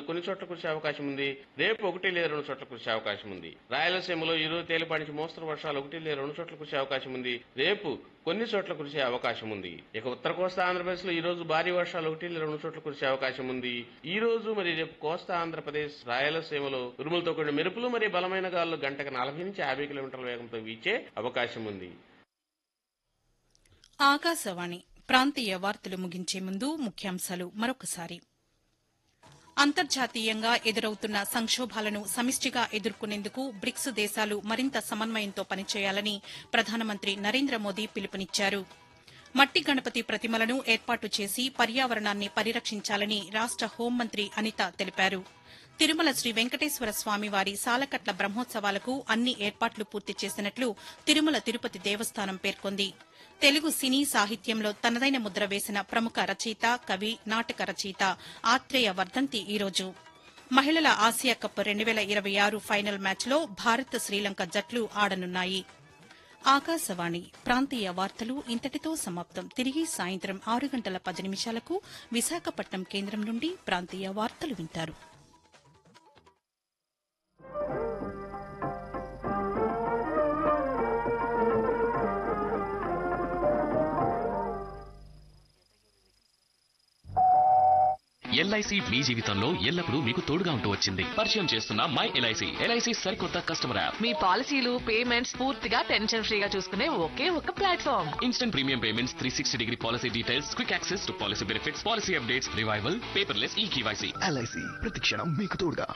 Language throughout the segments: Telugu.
కొన్ని చోట్ల కురిసే అవకాశం ఉంది రేపు ఒకటి లేదా రెండు చోట్ల కురిసే అవకాశం ఉంది రాయలసీమలో ఈ రోజు తేలిపాటి నుంచి మోస్తరు వర్షాలు ఒకటి లేదా రెండు చోట్ల కురిసే అవకాశం ఉంది రేపు కొన్ని చోట్ల కురిసే అవకాశం ఉంది ఇక ఉత్తర కోస్తా ఆంధ్రప్రదేశ్ లో ఈ రోజు భారీ వర్షాలు ఒకటి లేదా రెండు చోట్ల కురిసే అవకాశం ఉంది ఈ రోజు మరి రేపు కోస్తా ఆంధ్రప్రదేశ్ రాయలసీమలో ఉరుములతో కూడిన మెరుపులు మరియు బలమైన గాలులు గంటకు నలభై నుంచి యాభై కిలోమీటర్ల వేగంతో వీచే అవకాశం ఉంది ఆకాశవాణి ప్రాంతీయ వార్తలు ముగించే ముందు ముఖ్యాంశాలు మరొకసారి అంతర్జాతీయంగా ఎదురవుతున్న సంక్షోభాలను సమిష్టిగా ఎదుర్కొనేందుకు బ్రిక్స్ దేశాలు మరింత సమన్వయంతో పనిచేయాలని ప్రధానమంత్రి నరేంద్ర మోదీ పిలుపునిచ్చారు మట్టి గణపతి ప్రతిమలను ఏర్పాటు చేసి పర్యావరణాన్ని పరిరక్షించాలని రాష్ట హోంమంత్రి అనిత తెలిపారు తిరుమల శ్రీ వెంకటేశ్వర స్వామివారి సాలకట్ల బ్రహ్మోత్సవాలకు అన్ని ఏర్పాట్లు పూర్తి చేసినట్లు తిరుమల తిరుపతి దేవస్థానం పేర్కొంది తెలుగు సినీ సాహిత్యంలో తనదైన ముద్ర వేసిన ప్రముఖ రచయిత కవి నాటక రచయిత ఆత్రేయ వర్ధంతి ఈరోజు మహిళల ఆసియా కప్ రెండు వేల ఇరవై ఆరు ఫైనల్ మ్యాచ్లో భారత్ శ్రీలంక జట్లు ఆడనున్నాయి ఆకాశవాణి ప్రాంతీయ వార్తలు ఇంతటితో సమాప్తం తిరిగి సాయంత్రం ఆరు గంటల పది నిమిషాలకు విశాఖపట్నం కేంద్రం నుండి ప్రాంతీయ వార్తలు వింటారు ఎల్ఐసి మీ జీవితంలో ఎల్లప్పుడూ మీకు తోడుగా ఉంటూ వచ్చింది పరిచయం చేస్తున్న మై ఎల్ఐసి ఎల్ఐసి సరికొత్త కస్టమర్ యాప్ మీ పాలసీలు పేమెంట్స్ పూర్తిగా టెన్షన్ ఫ్రీగా చూసుకునే ఒకే ఒక platform instant premium payments three sixty degree policy details quick access to policy benefits policy updates revival paperless e KYC LIC ప్రతిక్షణం మీకు తోడుగా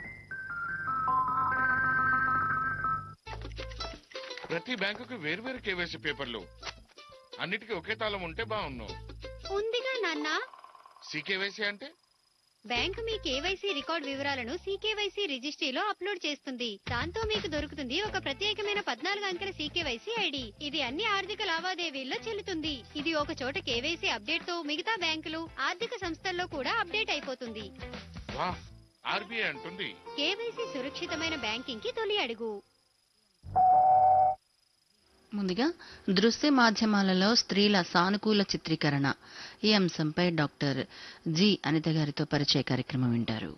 ప్రతి బ్యాంకుకి వేర్వేరు కేవైసీ పేపర్లు అన్నిటికీ ఒకే తాళం ఉంటే బాగున్నావు ఉందిగా నాన్న సీకేవైసీ అంటే బ్యాంకు మీ కేవైసీ రికార్డ్ వివరాలను సీకేవైసీ రిజిస్ట్రీలో అప్లోడ్ చేస్తుంది దాంతో మీకు దొరుకుతుంది ఒక ప్రత్యేకమైన పద్నాలుగు అంకెల సీకేవైసీ ఐడి ఇది అన్ని ఆర్థిక లావాదేవీల్లో చెల్లుతుంది ఇది ఒక చోట కేవైసీ అప్డేట్ తో మిగతా బ్యాంకులు ఆర్థిక సంస్థల్లో కూడా అప్డేట్ అయిపోతుంది వా ఆర్బీఐ అంటుంది కేవైసీ సురక్షితమైన బ్యాంకింగ్ కి తొలి అడుగు ముందుగా దృశ్య మాధ్యమాలలో స్త్రీల సానుకూల చిత్రీకరణ ఈ అంశంపై డాక్టర్ జి అనిత గారితో పరిచయ కార్యక్రమం వింటారు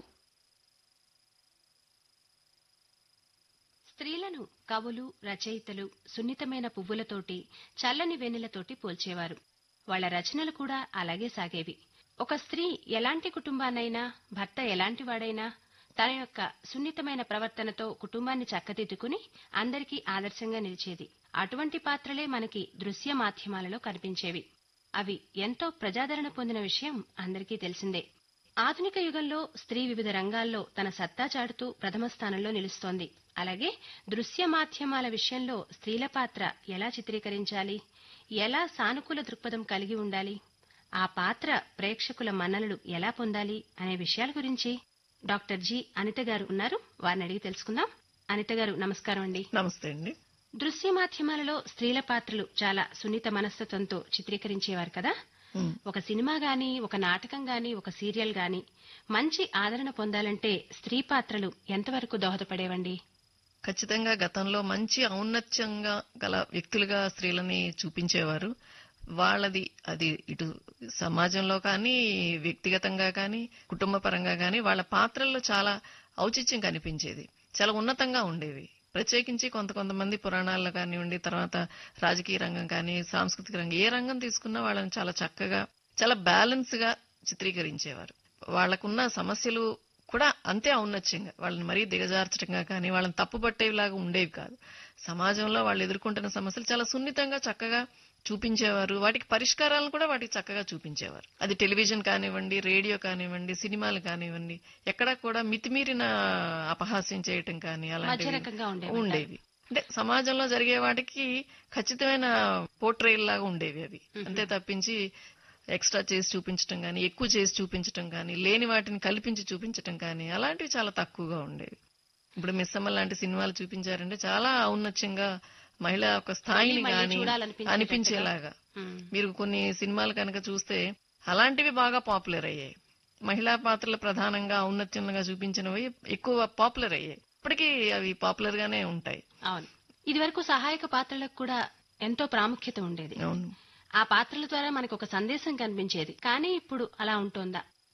స్త్రీలను కవులు రచయితలు సున్నితమైన పువ్వులతోటి చల్లని వెన్నెలతోటి పోల్చేవారు వాళ్ళ రచనలు కూడా అలాగే సాగేవి ఒక స్త్రీ ఎలాంటి కుటుంబాన్నైనా భర్త ఎలాంటి వాడైనా తన యొక్క సున్నితమైన ప్రవర్తనతో కుటుంబాన్ని చక్కదిద్దుకుని అందరికీ ఆదర్శంగా నిలిచేది అటువంటి పాత్రలే మనకి దృశ్య మాధ్యమాలలో కనిపించేవి అవి ఎంతో ప్రజాదరణ పొందిన విషయం అందరికీ తెలిసిందే ఆధునిక యుగంలో స్త్రీ వివిధ రంగాల్లో తన సత్తా చాటుతూ ప్రథమ స్థానంలో నిలుస్తోంది అలాగే దృశ్య మాధ్యమాల విషయంలో స్త్రీల పాత్ర ఎలా చిత్రీకరించాలి ఎలా సానుకూల దృక్పథం కలిగి ఉండాలి ఆ పాత్ర ప్రేక్షకుల మన్ననలు ఎలా పొందాలి అనే విషయాల గురించి డాక్టర్ జి అనిత గారు ఉన్నారు వారిని అడిగి తెలుసుకుందాం అనిత గారు నమస్కారం అండి నమస్తే అండి దృశ్య మాధ్యమాలలో స్త్రీల పాత్రలు చాలా సున్నిత మనస్తత్వంతో చిత్రీకరించేవారు కదా ఉమ్. ఒక సినిమా గాని ఒక నాటకం గాని ఒక సీరియల్ గాని మంచి ఆదరణ పొందాలంటే స్త్రీ పాత్రలు ఎంతవరకు దోహదపడేవండి ఖచ్చితంగా గతంలో మంచి ఔన్నత్యంగా గల వ్యక్తులుగా స్త్రీలని చూపించేవారు వాళ్ళది అది ఇటు సమాజంలో కానీ వ్యక్తిగతంగా కానీ కుటుంబ పరంగా కానీ వాళ్ళ పాత్రల్లో చాలా ఔచిత్యం కనిపించేది చాలా ఉన్నతంగా ఉండేవి ప్రత్యేకించి కొంత కొంతమంది పురాణాల్లో కానివ్వండి తర్వాత రాజకీయ రంగం కానీ సాంస్కృతిక రంగం ఏ రంగం తీసుకున్నా వాళ్ళని చాలా చక్కగా చాలా బ్యాలెన్స్ గా చిత్రీకరించేవారు వాళ్ళకున్న సమస్యలు కూడా అంతే ఔన్నత్యంగా వాళ్ళని మరీ దిగజార్చడంగా కానీ వాళ్ళని తప్పుపట్టేలాగా ఉండేవి కాదు సమాజంలో వాళ్ళు ఎదుర్కొంటున్న సమస్యలు చాలా సున్నితంగా చక్కగా చూపించేవారు వాటికి పరిష్కారాలను కూడా వాటికి చక్కగా చూపించేవారు అది టెలివిజన్ కానివ్వండి రేడియో కానివ్వండి సినిమాలు కానివ్వండి ఎక్కడా కూడా మితిమీరిన అపహాస్యం చేయటం కానీ అలాంటివి మధ్యరకంగా ఉండేవి ఉండేవి అంటే సమాజంలో జరిగే వాటికి ఖచ్చితమైన పోర్ట్రేల్ లాగా ఉండేవి అవి అంతే తప్పించి ఎక్స్ట్రా చేసి చూపించటం కానీ ఎక్కువ చేసి చూపించటం కానీ లేని వాటిని కల్పించి చూపించటం కానీ అలాంటివి చాలా తక్కువగా ఉండేవి ఇప్పుడు మిస్సమ్మ లాంటి సినిమాలు చూపించారంటే చాలా ఔన్నత్యంగా మహిళ ఒక స్థాయిని మళ్ళీ కానీ చూడాలనిపించేటట్టుగా. అనిపించేలాగా ఉమ్. మీరు కొన్ని సినిమాలు కనుక చూస్తే అలాంటివి బాగా పాపులర్ అయ్యాయి మహిళా పాత్రలు ప్రధానంగా ఔన్నత్యంగా చూపించినవి ఎక్కువ పాపులర్ అయ్యాయి ఇప్పటికీ అవి పాపులర్ గానే ఉంటాయి అవును ఇదివరకు సహాయక పాత్రలకు కూడా ఎంతో ప్రాముఖ్యత ఉండేది అవును ఆ పాత్రల ద్వారా మనకు ఒక సందేశం కనిపించేది కానీ ఇప్పుడు అలా ఉంటోందా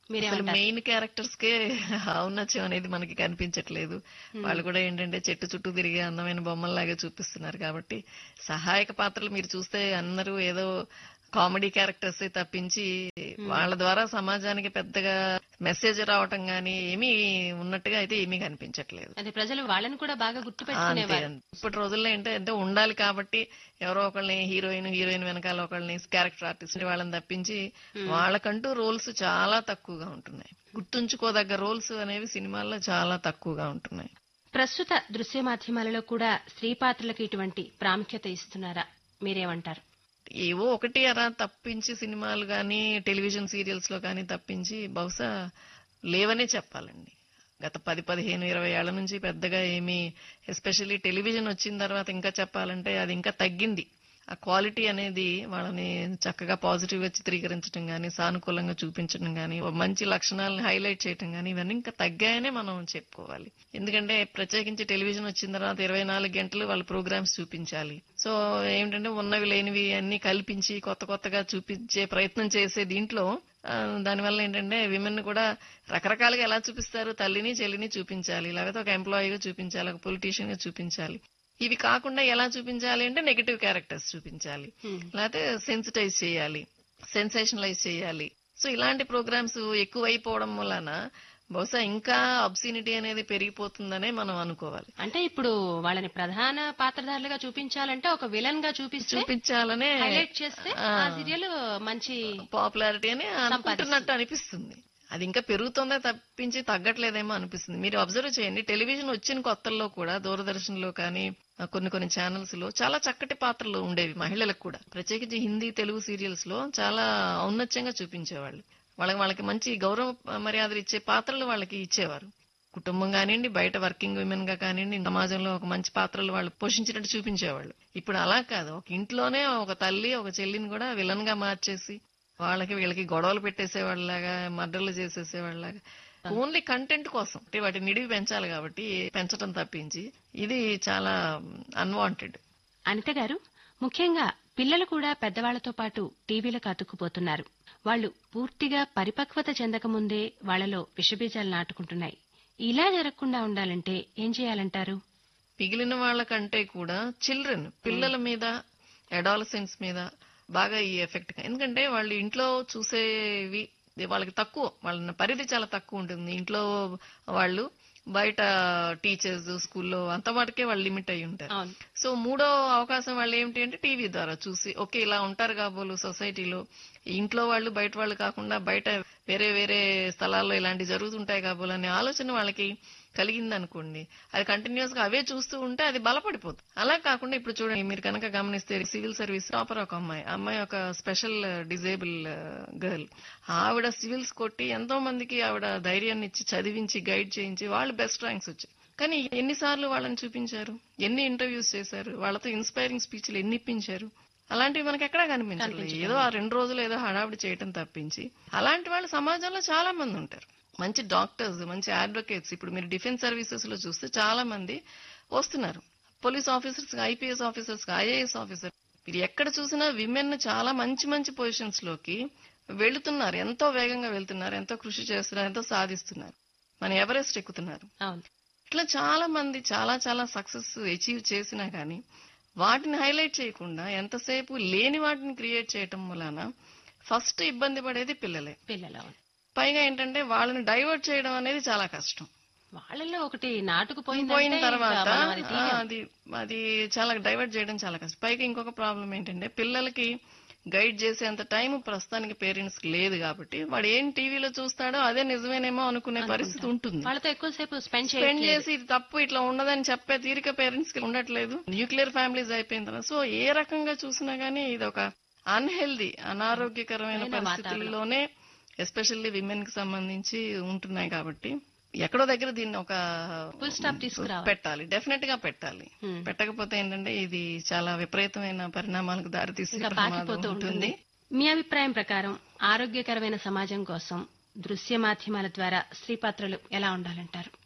అసలు మీరేమంటారు మెయిన్ క్యారెక్టర్స్ కే ఔన్నత్యం అనేది మనకి కనిపించట్లేదు వాళ్ళు కూడా ఏంటంటే చెట్టు చుట్టూ తిరిగే అందమైన బొమ్మల్లాగా చూపిస్తున్నారు కాబట్టి సహాయక పాత్రలు మీరు చూస్తే అందరూ ఏదో కామెడీ క్యారెక్టర్స్ తప్పించి వాళ్ళ ద్వారా సమాజానికి పెద్దగా మెసేజ్ రావటం గానీ ఏమీ ఉన్నట్టుగా అయితే ఏమీ కనిపించట్లేదు అది ప్రజలు వాళ్ళని కూడా బాగా అంతే గుర్తుపెట్టుకునేవారు అంతే. ఇప్పటి రోజుల్లో ఏంటంటే ఉండాలి కాబట్టి ఎవరో ఒకళ్ళని హీరోయిన్ హీరోయిన్ వెనకాల ఒకళ్ళని క్యారెక్టర్ ఆర్టిస్ట్ వాళ్ళని తప్పించి వాళ్ళకంటూ రోల్స్ చాలా తక్కువగా ఉంటున్నాయి గుర్తుంచుకోదగ్గ రోల్స్ అనేవి సినిమాల్లో చాలా తక్కువగా ఉంటున్నాయి ప్రస్తుత దృశ్య మాధ్యమాలలో కూడా స్త్రీ పాత్రలకు ఇటువంటి ప్రాముఖ్యత ఇస్తున్నారా మీరేమంటారు ఏవో ఒకటి అలా తప్పించి సినిమాలు కానీ టెలివిజన్ సీరియల్స్ లో కానీ తప్పించి బహుశా లేవనే చెప్పాలండి గత పది పదిహేను ఇరవై ఏళ్ల నుంచి పెద్దగా ఏమీ ఎస్పెషల్లీ టెలివిజన్ వచ్చిన తర్వాత ఇంకా చెప్పాలంటే అది ఇంకా తగ్గింది ఆ క్వాలిటీ అనేది వాళ్ళని చక్కగా పాజిటివ్ గా చిత్రీకరించడం గానీ సానుకూలంగా చూపించడం గానీ ఓ మంచి లక్షణాలను హైలైట్ చేయడం గానీ ఇవన్నీ ఇంకా తగ్గాయనే మనం చెప్పుకోవాలి ఎందుకంటే ప్రత్యేకించి టెలివిజన్ వచ్చిన తర్వాత ఇరవై నాలుగు గంటలు వాళ్ళ ప్రోగ్రామ్స్ చూపించాలి సో ఏంటంటే ఉన్నవి లేనివి అన్ని కల్పించి కొత్త కొత్తగా చూపించే ప్రయత్నం చేసే దీంట్లో ఆ, దానివల్ల ఏంటంటే విమెన్ కూడా రకరకాలుగా ఎలా చూపిస్తారు తల్లిని చెల్లిని చూపించాలి లేకపోతే ఒక ఎంప్లాయీగా చూపించాలి ఒక పొలిటీషియన్ గా చూపించాలి ఇవి కాకుండా ఎలా చూపించాలి అంటే నెగటివ్ క్యారెక్టర్స్ చూపించాలి లేకపోతే సెన్సిటైజ్ చేయాలి సెన్సేషనలైజ్ చేయాలి సో ఇలాంటి ప్రోగ్రామ్స్ ఎక్కువైపోవడం వలన బహుశా ఇంకా అబ్సినిటీ అనేది పెరిగిపోతుందనే మనం అనుకోవాలి అంటే ఇప్పుడు వాళ్ళని ప్రధాన పాత్రధారులుగా చూపించాలంటే ఒక విలన్ గా చూపిస్తే చూపించాలనే హైలైట్ చేస్తే ఆ. ఆ సీరియల్ మంచి పాపులారిటీ అని అనుకుంటున్నట్టు అనిపిస్తుంది అది ఇంకా పెరుగుతుందే తప్పించి తగ్గట్లేదేమో అనిపిస్తుంది మీరు అబ్జర్వ్ చేయండి టెలివిజన్ వచ్చిన కొత్తల్లో కూడా దూరదర్శన్ లో కానీ ఆ, కొన్ని కొన్ని ఛానల్స్ లో చాలా చక్కటి పాత్రలు ఉండేవి మహిళలకు కూడా ప్రత్యేకించి హిందీ తెలుగు సీరియల్స్ లో చాలా ఔన్నత్యంగా చూపించేవాళ్ళు వాళ్ళకి వాళ్ళకి మంచి గౌరవ మర్యాదలు ఇచ్చే పాత్రలు వాళ్ళకి ఇచ్చేవారు కుటుంబం కానివ్వండి బయట వర్కింగ్ విమెన్ గా కానివ్వండి సమాజంలో ఒక మంచి పాత్రలు వాళ్ళు పోషించినట్టు చూపించేవాళ్ళు ఇప్పుడు అలా కాదు ఒక ఇంట్లోనే ఒక తల్లి ఒక చెల్లిని కూడా విలన్ గా మార్చేసి వాళ్ళకి వీళ్ళకి గొడవలు పెట్టేసేవాళ్ళలాగా మర్డర్లు చేసేసేవాళ్ళలాగా ఓన్లీ కంటెంట్ కోసం అంటే వాటి నిడివి పెంచాలి కాబట్టి పెంచడం తప్పించి ఇది చాలా అన్వాంటెడ్ అనిత గారు ముఖ్యంగా పిల్లలు కూడా పెద్దవాళ్లతో పాటు టీవీలకు అతుక్కుపోతున్నారు వాళ్ళు పూర్తిగా పరిపక్వత చెందకముందే వాళ్ళలో విషబీజాలు నాటుకుంటున్నాయి ఇలా జరగకుండా ఉండాలంటే ఏం చేయాలంటారు మిగిలిన వాళ్ళకంటే కూడా చిల్డ్రన్ పిల్లల మీద అడాలసెన్స్ మీద బాగా ఈ ఎఫెక్ట్ ఎందుకంటే వాళ్ళు ఇంట్లో చూసేవి వాళ్ళకి తక్కువ వాళ్ళ పరిధి చాలా తక్కువ ఉంటుంది ఇంట్లో వాళ్ళు బయట టీచర్స్ స్కూల్లో అంత మటుకే వాళ్ళు లిమిట్ అయి ఉంటారు అవును సో మూడో అవకాశం వాళ్ళు ఏమిటి అంటే టీవీ ద్వారా చూసి ఓకే ఇలా ఉంటారు కాబోలు సొసైటీలో ఇంట్లో వాళ్ళు బయట వాళ్ళు కాకుండా బయట వేరే వేరే స్థలాల్లో ఇలాంటివి జరుగుతుంటాయి కాబోలు అనే ఆలోచన వాళ్ళకి కలిగింది అనుకోండి అది కంటిన్యూస్ గా అవే చూస్తూ ఉంటే అది బలపడిపోతుంది అలా కాకుండా ఇప్పుడు చూడండి మీరు కనుక గమనిస్తే సివిల్ సర్వీస్ టాపర్ ఒక అమ్మాయి ఆ అమ్మాయి ఒక స్పెషల్ డిజేబుల్ గర్ల్ ఆవిడ సివిల్స్ కొట్టి ఎంతో మందికి ఆవిడ ధైర్యాన్ని ఇచ్చి చదివించి గైడ్ చేయించి వాళ్ళు బెస్ట్ ర్యాంక్స్ వచ్చాయి కానీ ఎన్నిసార్లు వాళ్ళని చూపించారు ఎన్ని ఇంటర్వ్యూస్ చేశారు వాళ్ళతో ఇన్స్పైరింగ్ స్పీచ్లు ఎన్ని ఇప్పించారు అలాంటివి మనకి ఎక్కడా కనిపించలేదు ఏదో ఆ రెండు రోజులు ఏదో హడావిడి చేయటం తప్పించి అలాంటి వాళ్ళు సమాజంలో చాలా మంది ఉంటారు మంచి డాక్టర్స్ మంచి అడ్వకేట్స్ ఇప్పుడు మీరు డిఫెన్స్ సర్వీసెస్ లో చూస్తే చాలా మంది వస్తున్నారు police officers IPS officers IAS officer మీరు ఎక్కడ చూసినా విమెన్ చాలా మంచి మంచి పొజిషన్స్ లోకి వెళుతున్నారు ఎంతో వేగంగా వెళ్తున్నారు ఎంతో కృషి చేస్తున్నారు ఎంతో సాధిస్తున్నారు మన ఎవరెస్ట్ ఎక్కుతున్నారు అవును ఇట్లా చాలా మంది చాలా చాలా సక్సెస్ అచీవ్ చేసినా కానీ వాటిని హైలైట్ చేయకుండా ఎంతసేపు లేని వాటిని క్రియేట్ చేయటం వలన ఫస్ట్ ఇబ్బంది పడేది పిల్లలే పిల్లలు అవును పైగా ఏంటంటే వాళ్ళని డైవర్ట్ చేయడం అనేది చాలా కష్టం వాళ్ళలో ఒకటి నాటుకుపోయిందంటే పోయిన ఇంకా తర్వాత మనం అది ఆ, తీయలేం. అది అది చాలా డైవర్ట్ చేయడం చాలా కష్టం పైగా ఇంకొక ప్రాబ్లం ఏంటంటే పిల్లలకి గైడ్ చేసేంత టైం ప్రస్తుతానికి పేరెంట్స్ కి లేదు కాబట్టి వాడు ఏం టీవీలో చూస్తాడో అదే నిజమేనేమో అనుకునే పరిస్థితి ఉంటుంది వాళ్ళతో ఎక్కువసేపు స్పెండ్ స్పెండ్ చేయట్లేదు చేసి ఇది తప్పు ఇట్లా ఉండదని చెప్పే తీరిక పేరెంట్స్ కి ఉండట్లేదు న్యూక్లియర్ ఫ్యామిలీస్ అయిపోయిన తర్వాత సో ఏ రకంగా చూసినా గానీ ఇది ఒక అన్హెల్దీ అనారోగ్యకరమైన అయిన పరిస్థితుల్లోనే ఎస్పెషల్లీ విమెన్ కి సంబంధించి ఉంటున్నాయి కాబట్టి ఎక్కడో దగ్గర దీన్ని ఒక ఫుల్ స్టాప్ తీసుకురావాలి పెట్టాలి డెఫినెట్ గా పెట్టాలి Hmm. పెట్టకపోతే ఏంటంటే ఇది చాలా విపరీతమైన పరిణామాలకు దారితీసే ఇంకా ప్రమాదం పాకిపోతూ ఉంటుంది ఉంటుంది మీ అభిప్రాయం ప్రకారం ఆరోగ్యకరమైన సమాజం కోసం దృశ్య మాధ్యమాల ద్వారా స్త్రీ పాత్రలు ఎలా ఉండాలంటారు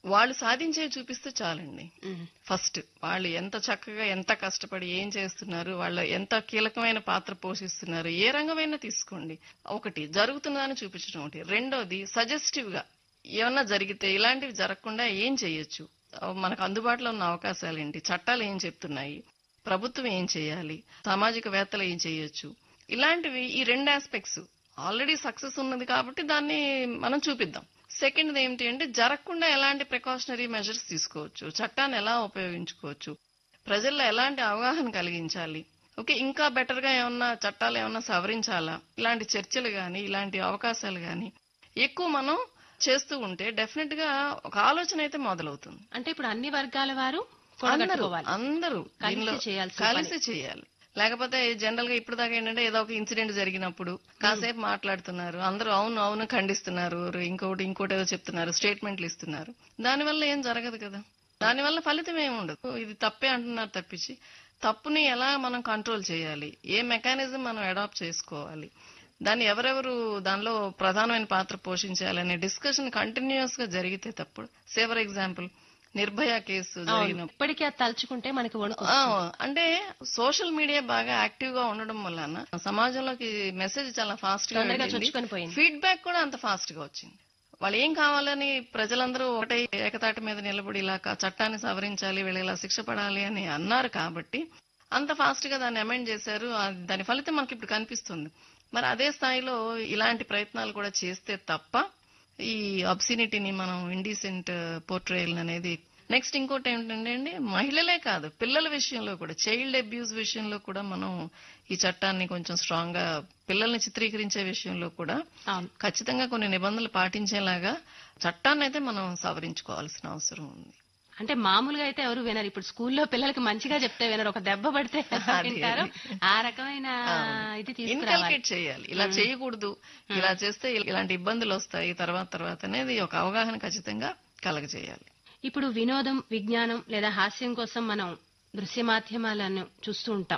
వాళ్ళు సాధించే చూపిస్తే చాలండి ఫస్ట్ వాళ్ళు ఎంత చక్కగా ఎంత కష్టపడి ఏం చేస్తున్నారు వాళ్ళు ఎంత కీలకమైన పాత్ర పోషిస్తున్నారు ఏ రంగమైనా తీసుకోండి ఒకటి జరుగుతున్నదని చూపించడం ఒకటి రెండోది సజెస్టివ్ గా ఏమన్నా జరిగితే ఇలాంటివి జరగకుండా ఏం చేయొచ్చు మనకు అందుబాటులో ఉన్న అవకాశాలు ఏంటి చట్టాలు ఏం చెప్తున్నాయి ప్రభుత్వం ఏం చేయాలి సామాజిక వేత్తలు ఏం చేయొచ్చు ఇలాంటివి ఈ రెండు ఆస్పెక్ట్స్ ఆల్రెడీ సక్సెస్ ఉన్నది కాబట్టి దాన్ని మనం చూపిద్దాం సెకండ్ ఏంటి అంటే జరగకుండా ఎలాంటి ప్రికాషనరీ మెజర్స్ తీసుకోవచ్చు చట్టాన్ని ఎలా ఉపయోగించుకోవచ్చు ప్రజల్లో ఎలాంటి అవగాహన కలిగించాలి ఓకే ఇంకా బెటర్ గా ఏమన్నా చట్టాలు ఏమన్నా సవరించాలా ఇలాంటి చర్చలు గాని ఇలాంటి అవకాశాలు గాని ఎక్కువ మనం చేస్తూ ఉంటే డెఫినెట్ గా ఒక ఆలోచన అయితే మొదలవుతుంది అంటే ఇప్పుడు అన్ని వర్గాల వారు అందరూ కూడగట్టుకోవాలి. అందరూ కలిసి దీనిలో చేయాల్సిన కలిసి పని. చేయాలి లేకపోతే జనరల్ గా ఇప్పుడు దాకా ఏంటంటే ఏదో ఒక ఇన్సిడెంట్ జరిగినప్పుడు కాసేపు మాట్లాడుతున్నారు అందరూ అవును అవును ఖండిస్తున్నారు ఇంకోటి ఇంకోటి ఏదో చెప్తున్నారు స్టేట్మెంట్లు ఇస్తున్నారు దానివల్ల ఏం జరగదు కదా దానివల్ల ఫలితం ఏమి ఉండదు ఇది తప్పే అంటున్నారు తప్పించి తప్పుని ఎలా మనం కంట్రోల్ చేయాలి ఏ మెకానిజం మనం అడాప్ట్ చేసుకోవాలి దాన్ని ఎవరెవరు దానిలో ప్రధానమైన పాత్ర పోషించాలనే డిస్కషన్ కంటిన్యూస్ గా జరిగితే తప్పుడు say for example Nirbhaya case అవును. జరిగినప్పుడు ఇప్పటికీ అది తలుచుకుంటే మనకి వణుకు ఆ, వస్తుంది. అంటే సోషల్ మీడియా బాగా యాక్టివ్ గా ఉండడం వలన సమాజంలోకి మెసేజ్ చాలా ఫాస్ట్ గా తొందరగా వెళ్ళింది. చొచ్చుకొని పోయింది. ఫీడ్బ్యాక్ కూడా అంత ఫాస్ట్ గా వచ్చింది వాళ్ళు ఏం కావాలని ప్రజలందరూ ఒకటే ఏకతాటి మీద నిలబడి ఇలా కా- చట్టాన్ని సవరించాలి వీళ్ళు ఇలా శిక్ష పడాలి అని అన్నారు కాబట్టి అంత ఫాస్ట్ గా దాన్ని అమెండ్ చేశారు ఆ- దాని ఫలితం మనకి ఇప్పుడు కనిపిస్తుంది మరి అదే స్థాయిలో ఇలాంటి ప్రయత్నాలు కూడా చేస్తే తప్ప ఈ అబ్సినిటీని మనం ఇండీసెంట్ పోర్ట్రేయల్ అనేది నెక్స్ట్ ఇంకోటి ఏంటంటే అండి మహిళలే కాదు పిల్లల విషయంలో కూడా చైల్డ్ అబ్యూస్ విషయంలో కూడా మనం ఈ చట్టాన్ని కొంచెం స్ట్రాంగ్ గా పిల్లల్ని చిత్రీకరించే విషయంలో కూడా అవును ఖచ్చితంగా కొన్ని నిబంధనలు పాటించేలాగా చట్టాన్ని అయితే మనం సవరించుకోవాల్సిన అవసరం ఉంది అంటే మామూలుగా అయితే ఎవరు వినరు ఇప్పుడు స్కూల్లో పిల్లలకి మంచిగా చెప్తే వినరు ఒక దెబ్బ పడితే అది, వింటారు అది. ఆ రకమైన ఇది తీసుకురావాలి ఇన్కల్కేట్ చేయాలి ఇలా చేయకూడదు ఇలా చేస్తే ఇలాంటి ఇబ్బందులు వస్తాయి తర్వాత తర్వాత అనేది ఒక అవగాహన ఖచ్చితంగా కలగజేయాలి ఇప్పుడు వినోదం విజ్ఞానం లేదా హాస్యం కోసం మనం దృశ్య మాధ్యమాలను చూస్తూ ఉంటాం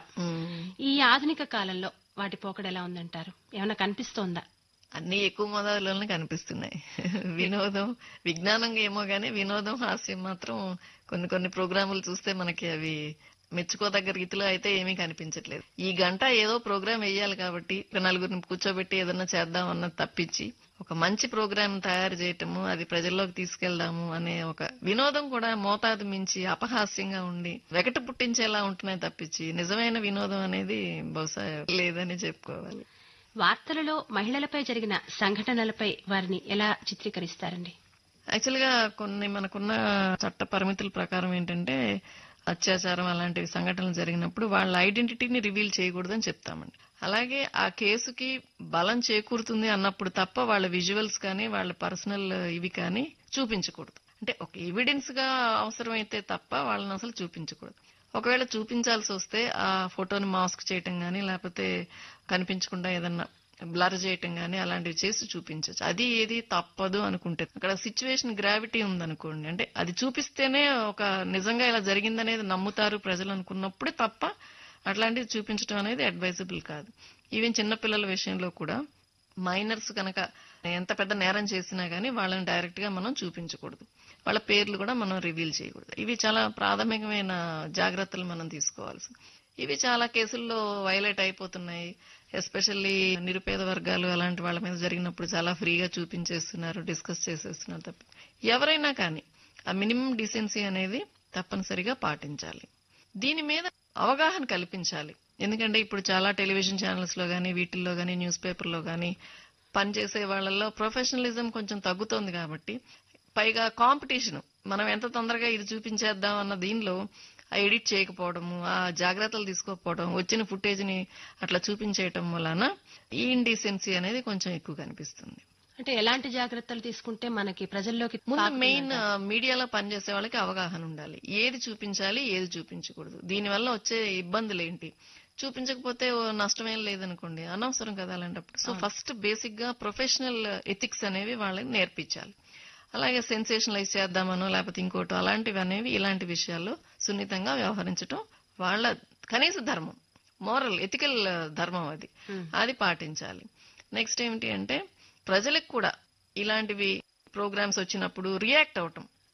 ఈ ఆధునిక కాలంలో వాటి పోకడ ఎలా ఉందంటారు ఏమైనా కనిపిస్తోందా అన్ని ఎక్కువ మోతాదులోనే కనిపిస్తున్నాయి వినోదం విజ్ఞానంగా ఏమో గానీ వినోదం హాస్యం మాత్రం కొన్ని కొన్ని ప్రోగ్రాములు చూస్తే మనకి అవి మెచ్చుకోదగ్గ రీతిలో అయితే ఏమీ కనిపించట్లేదు ఈ గంట ఏదో ప్రోగ్రామ్ వేయాలి కాబట్టి ఒక నలుగురిని కూర్చోబెట్టి ఏదన్నా చేద్దాం అన్నది తప్పించి ఒక మంచి ప్రోగ్రామ్ తయారు చేయటము అది ప్రజల్లోకి తీసుకెళ్దాము అనే ఒక వినోదం కూడా మోతాదు మించి అపహాస్యంగా ఉండి వెగట పుట్టించేలా ఉంటున్నాయి తప్పించి నిజమైన వినోదం అనేది బహుశా లేదని చెప్పుకోవాలి వార్తలలో మహిళలపై జరిగిన సంఘటనలపై వారిని ఎలా చిత్రీకరిస్తారండి యాక్చువల్ గా కొన్ని మనకున్న చట్ట పరిమితుల ప్రకారం ఏంటంటే అత్యాచారం అలాంటి సంఘటనలు జరిగినప్పుడు వాళ్ళ ఐడెంటిటీని రివీల్ చేయకూడదని చెప్తామండి అలాగే ఆ కేసుకి బలం చేకూరుతుంది అన్నప్పుడు తప్ప వాళ్ళ విజువల్స్ కానీ వాళ్ళ పర్సనల్ ఇవి కానీ చూపించకూడదు అంటే ఒక ఎవిడెన్స్ గా అవసరమైతే తప్ప వాళ్ళని అసలు చూపించకూడదు ఒకవేళ చూపించాల్సి వస్తే ఆ ఫోటోని మాస్క్ చేయటం గానీ లేకపోతే కనిపించకుండా ఏదన్నా బ్లర్ చేయటం గానీ అలాంటివి చేసి చూపించవచ్చు అది ఏది తప్పదు అనుకుంటే అక్కడ సిచ్యువేషన్ గ్రావిటీ ఉందనుకోండి అంటే అది చూపిస్తేనే ఒక నిజంగా ఇలా జరిగిందనేది నమ్ముతారు ప్రజలు అనుకున్నప్పుడే తప్ప అట్లాంటివి చూపించడం అనేది అడ్వైజబుల్ కాదు ఈవెన్ చిన్నపిల్లల విషయంలో కూడా మైనర్స్ కనుక ఎంత పెద్ద నేరం చేసినా గానీ వాళ్ళని డైరెక్ట్ గా మనం చూపించకూడదు వాళ్ళ పేర్లు కూడా మనం రివీల్ చేయకూడదు ఇవి చాలా ప్రాథమికమైన జాగ్రత్తలు మనం తీసుకోవాల్సి ఇవి చాలా కేసుల్లో వైలేట్ అయిపోతున్నాయి ఎస్పెషల్లీ నిరుపేద వర్గాలు అలాంటి వాళ్ళ మీద జరిగినప్పుడు చాలా ఫ్రీగా చూపించేస్తున్నారు డిస్కస్ చేసేస్తున్నారు తప్ప ఎవరైనా కానీ ఆ మినిమం డిసెన్సీ అనేది తప్పనిసరిగా పాటించాలి దీని మీద అవగాహన కల్పించాలి ఎందుకంటే ఇప్పుడు చాలా టెలివిజన్ ఛానల్స్ లో గానీ వీటిల్లో గానీ న్యూస్ పేపర్ లో గానీ పనిచేసే వాళ్ళల్లో ప్రొఫెషనలిజం కొంచెం తగ్గుతోంది కాబట్టి పైగా కాంపిటీషన్ మనం ఎంత తొందరగా ఇది చూపించేద్దాం అన్న దీనిలో ఆ ఎడిట్ చేయకపోవడము ఆ జాగ్రత్తలు తీసుకోకపోవడం వచ్చిన ఫుటేజ్ ని అట్లా చూపించేయటం వలన ఈ ఇండీసెన్సీ అనేది కొంచెం ఎక్కువ కనిపిస్తుంది అంటే ఎలాంటి జాగ్రత్తలు తీసుకుంటే మనకి ప్రజల్లోకి ముందు పాకుతుందంటారు? మెయిన్ మీడియాలో పనిచేసే వాళ్ళకి అవగాహన ఉండాలి ఏది చూపించాలి ఏది చూపించకూడదు దీని వల్ల వచ్చే ఇబ్బందులు ఏంటి చూపించకపోతే ఓ నష్టమేం లేదనుకోండి అనవసరం కదా అలాంటప్పుడు సో ఫస్ట్ బేసిక్ గా ప్రొఫెషనల్ ఎథిక్స్ అనేవి వాళ్ళకి నేర్పించాలి అలాగే సెన్సేషనలైజ్ చేద్దామనో లేకపోతే ఇంకోటో అలాంటివి అనేవి ఇలాంటి విషయాల్లో సున్నితంగా వ్యవహరించడం వాళ్ళ కనీస ధర్మం మోరల్ ఎథికల్ ధర్మం అది అది పాటించాలి నెక్స్ట్ ఏమిటి అంటే ప్రజలకు కూడా ఇలాంటివి ప్రోగ్రామ్స్ వచ్చినప్పుడు రియాక్ట్ అవటం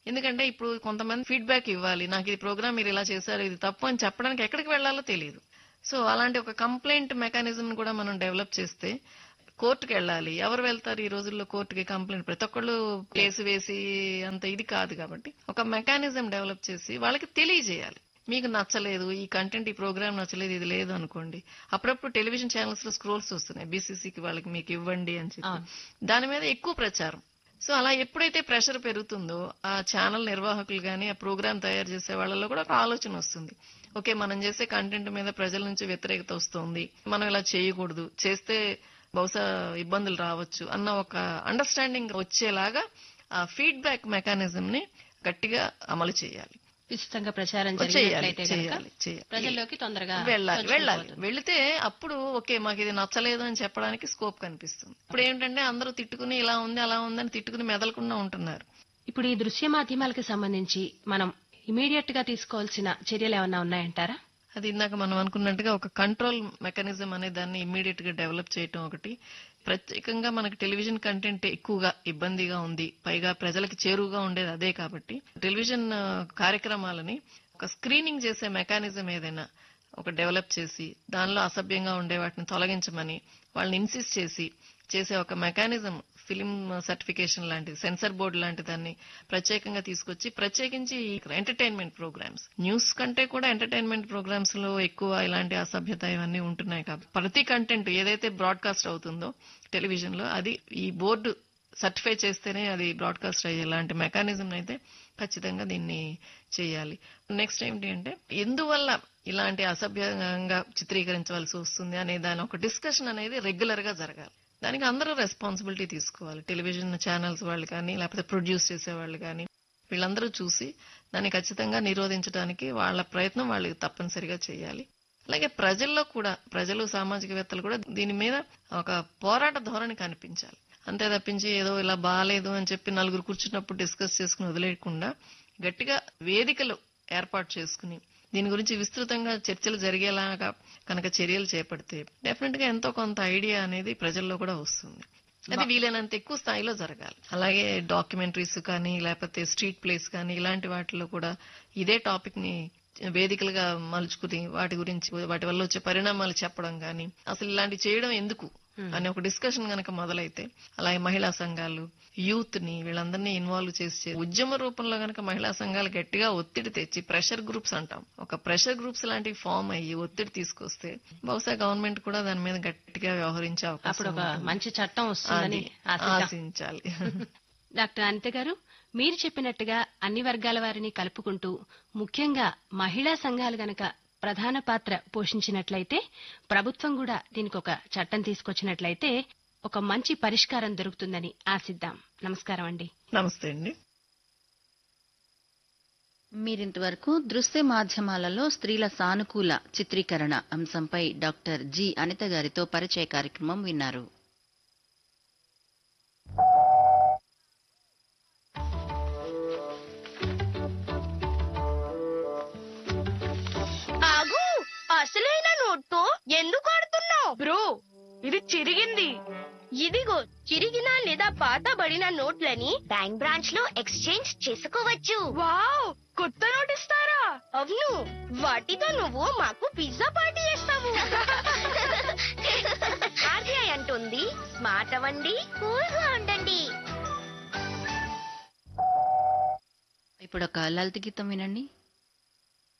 ఎందుకంటే ఇప్పుడు కొంతమంది ఫీడ్బ్యాక్ ఇవ్వాలి నాకు ఇది ప్రోగ్రామ్ మీరు ఇలా చేశారు ఇది తప్పు అని చెప్పడానికి ఎక్కడికి వెళ్ళాలో తెలియదు సో అలాంటి ఒక కంప్లైంట్ మెకానిజం కూడా మనం డెవలప్ చేస్తే కోర్టుకి వెళ్ళాలి ఎవరు వెళ్తారు ఈ రోజుల్లో కోర్టుకి కంప్లైంట్ ప్రతి ఒక్కళ్ళు కేసు వేసి అంత ఇది కాదు కాబట్టి ఒక మెకానిజం డెవలప్ చేసి వాళ్ళకి తెలియజేయాలి మీకు నచ్చలేదు ఈ కంటెంట్ ఈ ప్రోగ్రామ్ నచ్చలేదు ఇది లేదు అనుకోండి అప్పుడప్పుడు టెలివిజన్ ఛానల్స్ లో స్క్రోల్స్ వస్తున్నాయి బీసీసీకి వాళ్ళకి మీకు ఇవ్వండి అని చెప్పి దాని మీద ఎక్కువ ప్రచారం సో అలా ఎప్పుడైతే ప్రెషర్ పెరుగుతుందో ఆ ఛానల్ నిర్వాహకులు గానీ ఆ ప్రోగ్రామ్ తయారు చేసే వాళ్ళలో కూడా ఒక ఆలోచన వస్తుంది ఓకే మనం చేసే కంటెంట్ మీద ప్రజల నుంచి వ్యతిరేకత వస్తుంది మనం ఇలా చేయకూడదు చేస్తే బహుశా ఇబ్బందులు రావచ్చు అన్న ఒక అండర్స్టాండింగ్ వచ్చేలాగా ఆ ఫీడ్బ్యాక్ మెకానిజం ని గట్టిగా అమలు చేయాలి విస్తృతంగా ప్రచారం చేయాలి జరిగినట్లయితే గనక చేయాలి చేయాలి ప్రజల్లోకి తొందరగా వెళ్ళాలి వెళ్ళాలి చొచ్చుకుపోతుంది. వెళితే అప్పుడు ఓకే మాకు ఇది నచ్చలేదు అని చెప్పడానికి స్కోప్ కనిపిస్తుంది ఇప్పుడు ఏంటంటే అందరూ తిట్టుకుని ఇలా ఉంది అలా ఉందని తిట్టుకుని మెదలకుండా ఉంటున్నారు ఇప్పుడు ఈ దృశ్య మాధ్యమాలకు సంబంధించి మనం ఇమీడియట్ గా తీసుకోవాల్సిన చర్యలు ఏమన్నా ఉన్నాయంటారా అది ఇందాక మనం అనుకున్నట్టుగా ఒక కంట్రోల్ మెకానిజం అనే దాన్ని ఇమ్మీడియట్ గా డెవలప్ చేయటం ఒకటి ప్రత్యేకంగా మనకి టెలివిజన్ కంటెంట్ ఎక్కువగా ఇబ్బందిగా ఉంది పైగా ప్రజలకి చేరువుగా ఉండేది అదే కాబట్టి టెలివిజన్ ఆ, కార్యక్రమాలని ఒక స్క్రీనింగ్ చేసే మెకానిజం ఏదైనా ఒక డెవలప్ చేసి దానిలో అసభ్యంగా ఉండే వాటిని తొలగించమని వాళ్ళని ఇన్సిస్ట్ చేసి చేసే ఒక మెకానిజం ఫిలిం సర్టిఫికేషన్ లాంటి సెన్సర్ బోర్డు లాంటి దాన్ని ప్రత్యేకంగా తీసుకొచ్చి ప్రత్యేకించి ఎంటర్టైన్మెంట్ ప్రోగ్రామ్స్ న్యూస్ కంటే కూడా ఎంటర్టైన్మెంట్ ప్రోగ్రామ్స్ లో ఎక్కువ ఇలాంటి అసభ్యత ఇవన్నీ ఉంటున్నాయి కాబట్టి ప్రతి కంటెంట్ ఏదైతే బ్రాడ్కాస్ట్ అవుతుందో టెలివిజన్ లో అది ఈ బోర్డు సర్టిఫై చేస్తేనే అది బ్రాడ్కాస్ట్ అయ్యేలాంటి మెకానిజం అయితే ఖచ్చితంగా దీన్ని చేయాలి నెక్స్ట్ ఏంటి అంటే ఎందువల్ల ఇలాంటి అసభ్యంగా చిత్రీకరించవలసి వస్తుంది అనే దాని ఒక డిస్కషన్ అనేది రెగ్యులర్ గా జరగాలి దానికి అందరూ రెస్పాన్సిబిలిటీ తీసుకోవాలి టెలివిజన్ ఛానల్స్ వాళ్ళు కానీ లేకపోతే ప్రొడ్యూస్ చేసే వాళ్ళు కానీ వీళ్ళందరూ చూసి దాన్ని ఖచ్చితంగా నిరోధించడానికి వాళ్ళ ప్రయత్నం వాళ్ళకి తప్పనిసరిగా చేయాలి అలాగే ప్రజల్లో కూడా ప్రజలు సామాజికవేత్తలు కూడా దీని మీద ఒక పోరాట ధోరణి కనిపించాలి అంతే తప్పించి ఏదో ఇలా బాగాలేదు అని చెప్పి నలుగురు కూర్చున్నప్పుడు డిస్కస్ చేసుకుని వదిలేయకుండా గట్టిగా వేదికలు ఏర్పాటు చేసుకుని దీని గురించి విస్తృతంగా చర్చలు జరిగేలాగా కనుక చర్యలు చేపడితే డెఫినెట్ గా ఎంతో కొంత ఐడియా అనేది ప్రజల్లో కూడా వస్తుంది అది వీలైనంత ఎక్కువ స్థాయిలో జరగాలి అలాగే డాక్యుమెంటరీస్ కానీ లేకపోతే స్ట్రీట్ ప్లేస్ కానీ ఇలాంటి వాటిలో కూడా ఇదే టాపిక్ ని వేదికలుగా మలుచుకుని వాటి గురించి వాటి వల్ల వచ్చే పరిణామాలు చెప్పడం కానీ అసలు ఇలాంటి చేయడం ఎందుకు అనే ఒక డిస్కషన్ గనక మొదలైతే అలాగే మహిళా సంఘాలు యూత్ ని వీళ్ళందరినీ ఇన్వాల్వ్ చేసి ఉద్యమ రూపంలో గనక మహిళా సంఘాలు గట్టిగా ఒత్తిడి తెచ్చి ప్రెషర్ గ్రూప్స్ అంటాం ఒక ప్రెషర్ గ్రూప్స్ లాంటివి ఫామ్ అయ్యి ఒత్తిడి తీసుకొస్తే బహుశా గవర్నమెంట్ కూడా దాని మీద గట్టిగా వ్యవహరించే అప్పుడు అవకాశం ఒక ఉంటుంది. మంచి చట్టం వస్తుందని అది ఆశిద్దాం. ఆశించాలి డాక్టర్ అనిత గారు మీరు చెప్పినట్టుగా అన్ని వర్గాల వారిని కలుపుకుంటూ ముఖ్యంగా మహిళా సంఘాలు గనక ప్రధాన పాత్ర పోషించినట్లయితే ప్రభుత్వం కూడా దీనికి ఒక చట్టం తీసుకొచ్చినట్లయితే ఒక మంచి పరిష్కారం దొరుకుతుందని ఆశిద్దాం నమస్కారం అండి నమస్తే అండి మీరింతవరకు దృశ్య మాధ్యమాలలో స్త్రీల సానుకూల చిత్రీకరణ అంశంపై డాక్టర్ జి అనిత గారితో పరిచయ కార్యక్రమం విన్నారు ఆగు అసలైన నోట్తో ఎందుకు ఆడుతున్నావు బ్రో ఇది చిరిగింది ఇదిగో చిరిగిన లేదా పాతబడిన నోట్లని బ్యాంక్ బ్రాంచ్ లో ఎక్స్చేంజ్ చేసుకోవచ్చు వావ్ కొత్త నోట్ ఇస్తారా అవును వాటితో నువ్వు మాకు పిజ్జా పార్టీ చేస్తావు ఆర్బీఐ అంటుంది స్మార్ట్ అవ్వండి కూల్ గా ఉండండి ఇప్పుడు ఒక లలిత గీతం వినండి